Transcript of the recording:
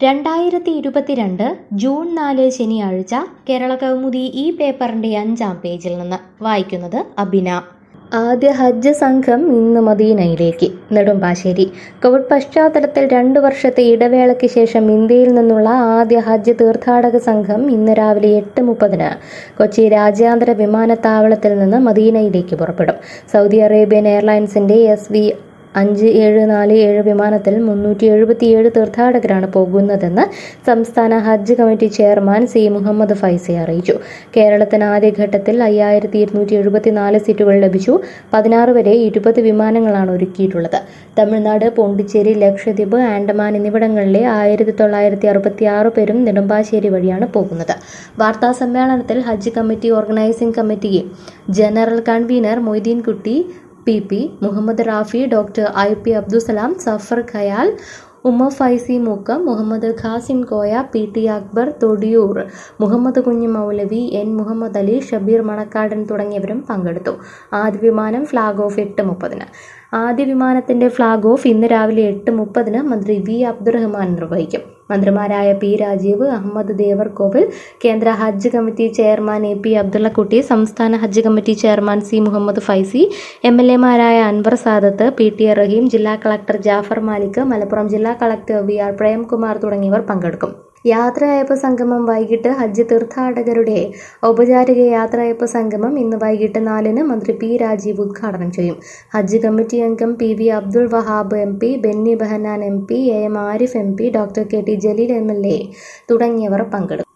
രണ്ടായിരത്തി ഇരുപത്തിരണ്ട് ജൂൺ നാല് ശനിയാഴ്ച കേരള കൗമുദി ഈ പേപ്പറിന്റെ അഞ്ചാം പേജിൽ നിന്ന് വായിക്കുന്നത് അബിന ആദ്യ ഹജ്ജ് സംഘം ഇന്ന് മദീനയിലേക്ക് നെടുമ്പാശ്ശേരി കോവിഡ് പശ്ചാത്തലത്തിൽ രണ്ടു വർഷത്തെ ഇടവേളയ്ക്ക് ശേഷം ഇന്ത്യയിൽ നിന്നുള്ള ആദ്യ ഹജ്ജ് തീർത്ഥാടക സംഘം ഇന്ന് രാവിലെ എട്ട് മുപ്പതിന് കൊച്ചി രാജ്യാന്തര വിമാനത്താവളത്തിൽ നിന്ന് മദീനയിലേക്ക് പുറപ്പെടും സൗദി അറേബ്യൻ എയർലൈൻസിന്റെ എസ് വി അഞ്ച് ഏഴ് നാല് ഏഴ് വിമാനത്തിൽ മുന്നൂറ്റി എഴുപത്തിയേഴ് തീർത്ഥാടകരാണ് പോകുന്നതെന്ന് സംസ്ഥാന ഹജ്ജ് committee chairman C Muhammad Faizy അറിയിച്ചു കേരളത്തിന് ആദ്യഘട്ടത്തിൽ അയ്യായിരത്തി ഇരുന്നൂറ്റി എഴുപത്തിനാല് സീറ്റുകൾ ലഭിച്ചു പതിനാറ് വരെ ഇരുപത് വിമാനങ്ങളാണ് ഒരുക്കിയിട്ടുള്ളത് തമിഴ്നാട് പോണ്ടിച്ചേരി ലക്ഷദ്വീപ് ആൻഡമാൻ എന്നിവിടങ്ങളിലെ ആയിരത്തി തൊള്ളായിരത്തി അറുപത്തി ആറ് പേരും നെടുമ്പാശ്ശേരി വഴിയാണ് പോകുന്നത് വാർത്താ സമ്മേളനത്തിൽ ഹജ്ജ് committee organising committee general convener Moideen Kutty P P Muhammad Rafi doctor I P Abdussalam Safar Khayal Umma Faizy Mukkam Muhammad Qasim Koya P T Akbar Thodiyoor Muhammad Kunju Moulavi N Muhammad Ali Shabeer Manakkadan തുടങ്ങിയവരും പങ്കെടുത്തു ആദ്യ വിമാനം ഫ്ളാഗ് ഓഫ് എട്ട് മുപ്പതിന് ആദ്യ വിമാനത്തിന്റെ ഫ്ളാഗ് ഓഫ് ഇന്ന് രാവിലെ എട്ട് മുപ്പതിന് മന്ത്രി വി അബ്ദുറഹ്മാൻ നിർവഹിക്കും മന്ത്രിമാരായ പി രാജീവ് അഹമ്മദ് ദേവർകോവിൽ കേന്ദ്ര ഹജ്ജ് committee chairman A P Abdullakutty സംസ്ഥാന ഹജ്ജ് committee chairman C Muhammad Faizy M L എമാരായ Anwar Sadath P T A Raheem ജില്ലാ കളക്ടർ ജാഫർ മാലിക് മലപ്പുറം ജില്ലാ കളക്ടർ വി ആർ പ്രേംകുമാർ തുടങ്ങിയവർ പങ്കെടുക്കും യാത്രയയപ്പ് സംഗമം വൈകിട്ട് ഹജ്ജ് തീർത്ഥാടകരുടെ ഔപചാരിക യാത്രയയപ്പ് സംഗമം ഇന്ന് വൈകിട്ട് നാലിന് മന്ത്രി പി രാജീവ് ഉദ്ഘാടനം ചെയ്യും ഹജ്ജ് കമ്മിറ്റി അംഗം P V Abdul Wahab M P Benny Behanan M P A M Arif M P doctor K T Jaleel M L A തുടങ്ങിയവർ പങ്കെടുക്കും